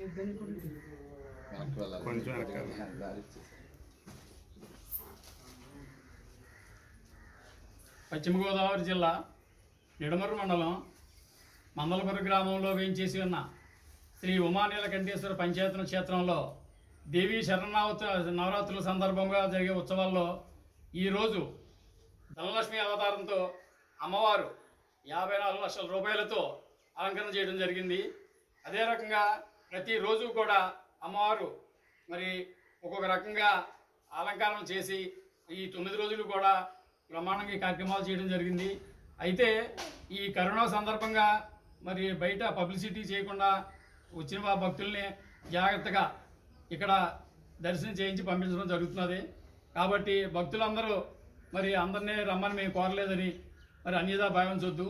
వెనక్కి వెళ్ళాలి కొంచెం వెనక్కి వెళ్ళాలి. దారి ఇచ్చేసి. పశ్చిమ గోదావరి జిల్లా నిడమర్రు మండలం మందలపురం గ్రామంలో వేయించేసి ఉన్న శ్రీ ఉమానీల కంఠేశ్వర పంచాయతన క్షేత్రంలో దేవీ శరణావత నవరాత్రుల సందర్భంగా జరిగే ఉత్సవాల్లో ఈరోజు ధనలక్ష్మి అవతారంతో అమ్మవారు యాభై నాలుగు లక్షల రూపాయలతో అలంకరణ చేయడం జరిగింది అదే రకంగా ప్రతిరోజు కూడా అమ్మవారు మరి ఒక్కొక్క రకంగా అలంకరణ చేసి ఈ తొమ్మిది రోజులు కూడా బ్రహ్మాండంగా ఈ కార్యక్రమాలు చేయడం జరిగింది అయితే ఈ కరోనా సందర్భంగా మరి బయట పబ్లిసిటీ చేయకుండా వచ్చిన వా భక్తుల్ని జాగ్రత్తగా ఇక్కడ దర్శనం చేయించి పంపించడం జరుగుతున్నది కాబట్టి భక్తులందరూ మరి అందరినీ రమ్మని మేము కోరలేదని మరి అన్యదా భావించొద్దు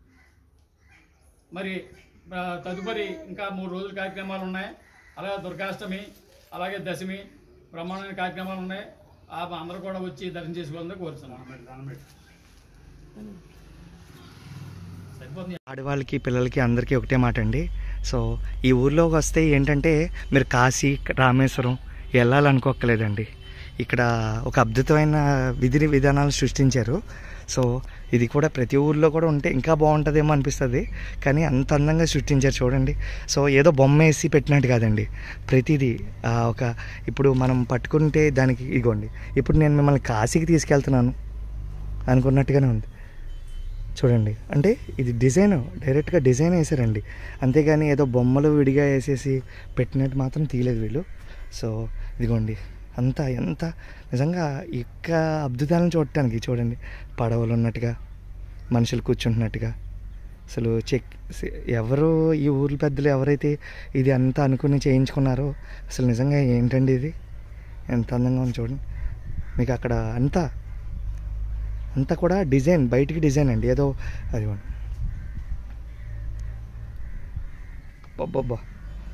మరి ఆ, తదుపరి ఇంకా మూడు రోజుల కార్యక్రమాలు ఉన్నాయి అలాగే దుర్గాష్టమి అలాగే దశమి బ్రహ్మాండమైన కార్యక్రమాలు ఉన్నాయి ఆ అందరూ కూడా వచ్చి దర్శనం చేసుకోవాలని కోరుతున్నాను సరిపోతుంది ఆడవాళ్ళకి పిల్లలకి అందరికీ ఒకటే మాట అండి సో ఈ ఊర్లోకి వస్తే ఏంటంటే మీరు కాశీ రామేశ్వరం వెళ్ళాలనుకోక్కలేదండి ఇక్కడ ఒక అద్భుతమైన విధి విధానాలు సృష్టించారు సో ఇది కూడా ప్రతి ఊర్లో కూడా ఉంటే ఇంకా బాగుంటుందేమో అనిపిస్తుంది కానీ అంత అందంగా సృష్టించారు చూడండి సో ఏదో బొమ్మ వేసి పెట్టినట్టు కాదండి ప్రతిదీ ఆ, ఒక ఇప్పుడు మనం పట్టుకుంటే దానికి ఇగోండి ఇప్పుడు నేను మిమ్మల్ని కాశీకి తీసుకెళ్తున్నాను అనుకున్నట్టుగానే ఉంది చూడండి అంటే ఇది డిజైన్ డైరెక్ట్గా డిజైన్ వేసారండి అంతేగాని ఏదో బొమ్మలు విడిగా వేసేసి పెట్టినట్టు మాత్రం తీయలేదు వీళ్ళు సో ఇదిగోండి అంత ఎంత నిజంగా ఇక్క అద్భుతాలను చూడటానికి చూడండి పడవలు ఉన్నట్టుగా మనుషులు కూర్చుంటున్నట్టుగా అసలు చెక్ ఎవరు ఈ ఊర్ల పెద్దలు ఎవరైతే ఇది అంతా అనుకుని చేయించుకున్నారో అసలు నిజంగా ఏంటండి ఇది ఎంత అందంగా ఉంది చూడండి మీకు అక్కడ అంతా అంతా కూడా డిజైన్ బయటికి డిజైన్ అండి ఏదో అది బాబ్బా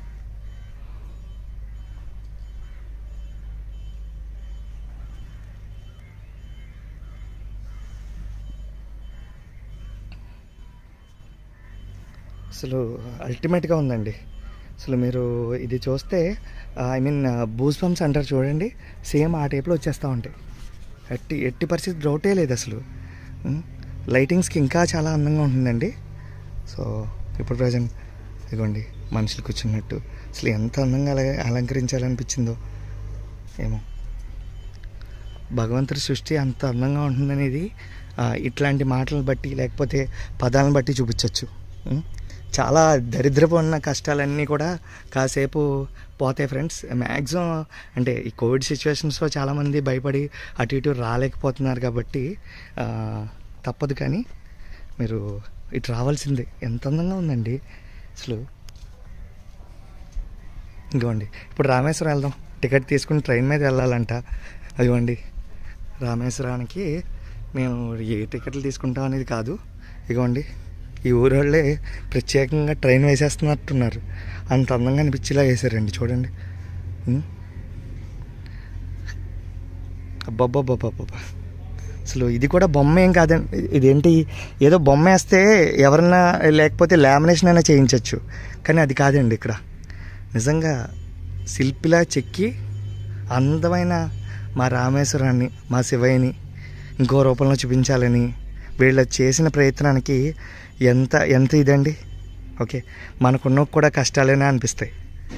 అసలు అల్టిమేట్గా ఉందండి అసలు మీరు ఇది చూస్తే ఐ మీన్ బూస్ పంప్స్ అంటారు చూడండి సేమ్ ఆ టైప్లో వచ్చేస్తూ ఉంటాయి ఎట్టి ఎట్టి పరిస్థితి డౌటే లేదు అసలు ఉమ్, లైటింగ్స్కి ఇంకా చాలా అందంగా ఉంటుందండి సో ఇప్పుడు ప్రజెంట్ ఇదిగోండి మనుషులు కూర్చున్నట్టు అసలు ఎంత అందంగా అలా అలంకరించాలనిపించిందో ఏమో భగవంతుడి సృష్టి అంత అందంగా ఉంటుందనేది ఆ, ఇట్లాంటి మాటలను బట్టి లేకపోతే పదాలను బట్టి చూపించవచ్చు ఉమ్, చాలా దరిద్రపు ఉన్న కష్టాలన్నీ కూడా కాసేపు పోతాయి ఫ్రెండ్స్ మ్యాక్సిమం అంటే ఈ కోవిడ్ సిచ్యువేషన్స్లో చాలామంది భయపడి అటు ఇటు రాలేకపోతున్నారు కాబట్టి ఆ, తప్పదు కానీ మీరు ఇటు రావాల్సిందే ఎంత అందంగా ఉందండి అసలు ఇదిగోండి ఇప్పుడు రామేశ్వరం వెళ్దాం టికెట్ తీసుకుని ట్రైన్ మీద వెళ్ళాలంట అదిగోండి రామేశ్వరానికి మేము ఏ టికెట్లు తీసుకుంటాం అనేది కాదు ఇదిగోండి ఈ ఊరు వాళ్ళే ప్రత్యేకంగా ట్రైన్ వేసేస్తున్నట్టున్నారు అంత అందంగా అనిపించేలా వేసారండి చూడండి ఉం? అబ్బబ్బబ్బబ్బబ్బా అసలు ఇది కూడా బొమ్మ ఏం కాదండి ఇదేంటి ఏదో బొమ్మ వేస్తే ఎవరన్నా లేకపోతే లామినేషన్ అయినా చేయించవచ్చు కానీ అది కాదండి ఇక్కడ నిజంగా శిల్పిలా చెక్కి అందమైన మా రామేశ్వరాన్ని మా శివయ్యని ఇంకో రూపంలో చూపించాలని వీళ్ళు చేసిన ప్రయత్నానికి ఎంత ఎంత ఇదండి ఓకే మనకున్న కూడా కష్టాలేనే అనిపిస్తాయి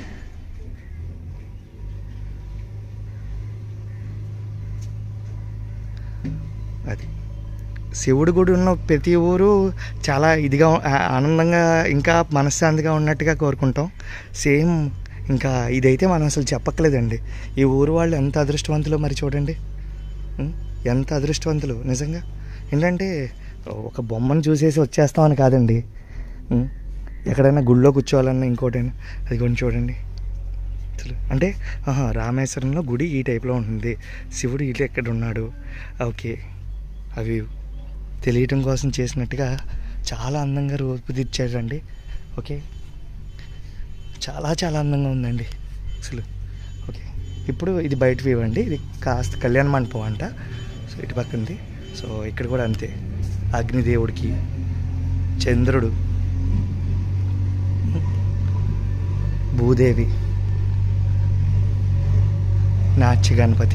అది శివుడు గుడి ఉన్న ప్రతి ఊరు చాలా ఇదిగా ఆ- ఆనందంగా ఇంకా మనశ్శాంతిగా ఉన్నట్టుగా కోరుకుంటాం సేమ్ ఇంకా ఇదైతే మనం అసలు చెప్పక్కలేదండి ఈ ఊరు వాళ్ళు ఎంత అదృష్టవంతులు మరి చూడండి ఉం? ఎంత అదృష్టవంతులు నిజంగా ఏంటంటే ఒక బొమ్మను చూసేసి వచ్చేస్తామని కాదండి ఉం? ఎక్కడైనా గుళ్ళో కూర్చోవాలన్నా ఇంకోటైనా అది కొన్ని చూడండి అసలు అంటే ఆహా, రామేశ్వరంలో గుడి ఈ టైప్లో ఉంటుంది శివుడు ఇటు ఎక్కడ ఉన్నాడు ఓకే అవి తెలియటం కోసం చేసినట్టుగా చాలా అందంగా రూపుదిద్దారండి ఓకే చాలా చాలా అందంగా ఉందండి అసలు ఓకే ఇప్పుడు ఇది బయట వ్యూ అండి ఇది కాస్త కళ్యాణ మండపం అంట సో ఇటు పక్క ఉంది సో ఇక్కడ కూడా అంతే అగ్నిదేవుడికి చంద్రుడు భూదేవి నాచ్య గణపతి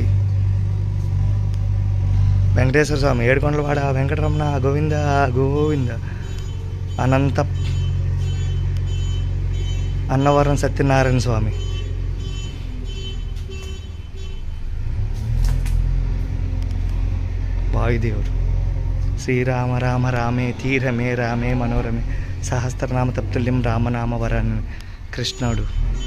వెంకటేశ్వర స్వామి ఏడుకొండలవాడ వెంకటరమణ గోవింద గోవింద అనంత అన్నవరం సత్యనారాయణ స్వామి వాయుదేవుడు శ్రీరామ రామ రామే తీరమే రామే మనోరమే సహస్రనామ తప్తుల్యం రామనామ వరాన్ని కృష్ణుడు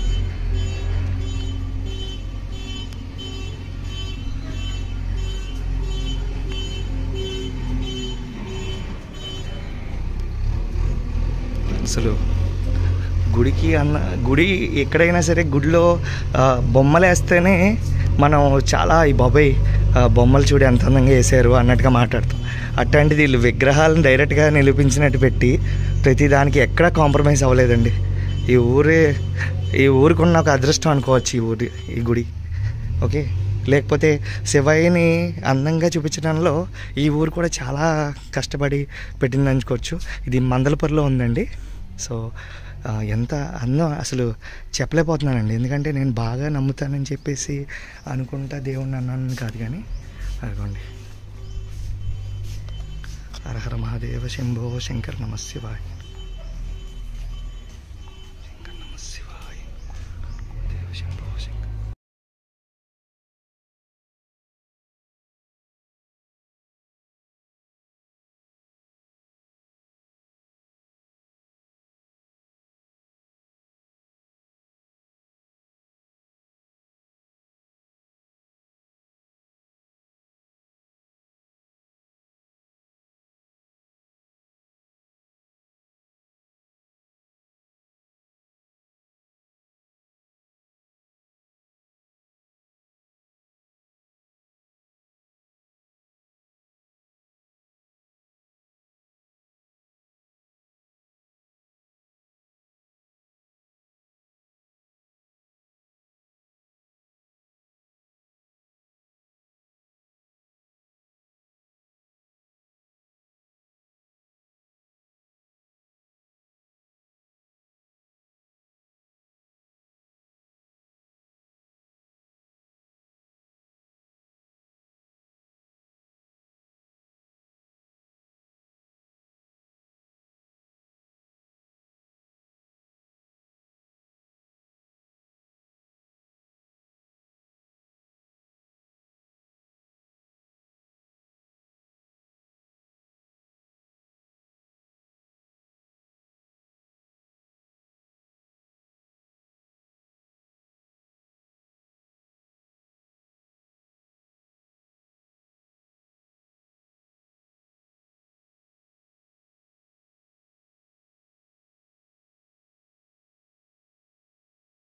అసలు గుడికి అన్న గుడి ఎక్కడైనా సరే గుడిలో ఆ, బొమ్మలు వేస్తేనే మనం చాలా ఈ బాబాయ్ ఆ, బొమ్మలు చూడి ఎంత అందంగా వేసారు అన్నట్టుగా మాట్లాడతాం అట్లాంటిది వీళ్ళు విగ్రహాలను డైరెక్ట్గా నిరూపించినట్టు పెట్టి ప్రతి దానికి ఎక్కడ కాంప్రమైజ్ అవ్వలేదండి ఈ ఊరే ఈ ఊరికున్న ఒక అదృష్టం అనుకోవచ్చు ఈ ఊరి ఈ గుడి ఓకే లేకపోతే శివయ్యని అందంగా చూపించడంలో ఈ ఊరు కూడా చాలా కష్టపడి పెట్టింది అనుకోవచ్చు ఇది మందలపూర్లో ఉందండి సో ఆ, ఎంత అందం అసలు చెప్పలేకపోతున్నానండి ఎందుకంటే నేను బాగా నమ్ముతానని చెప్పేసి అనుకుంటా దేవుణ్ణి అన్నాను కాదు కానీ అదిగోండి హరహర మహాదేవ శంభో శంకర్ నమశివాయ్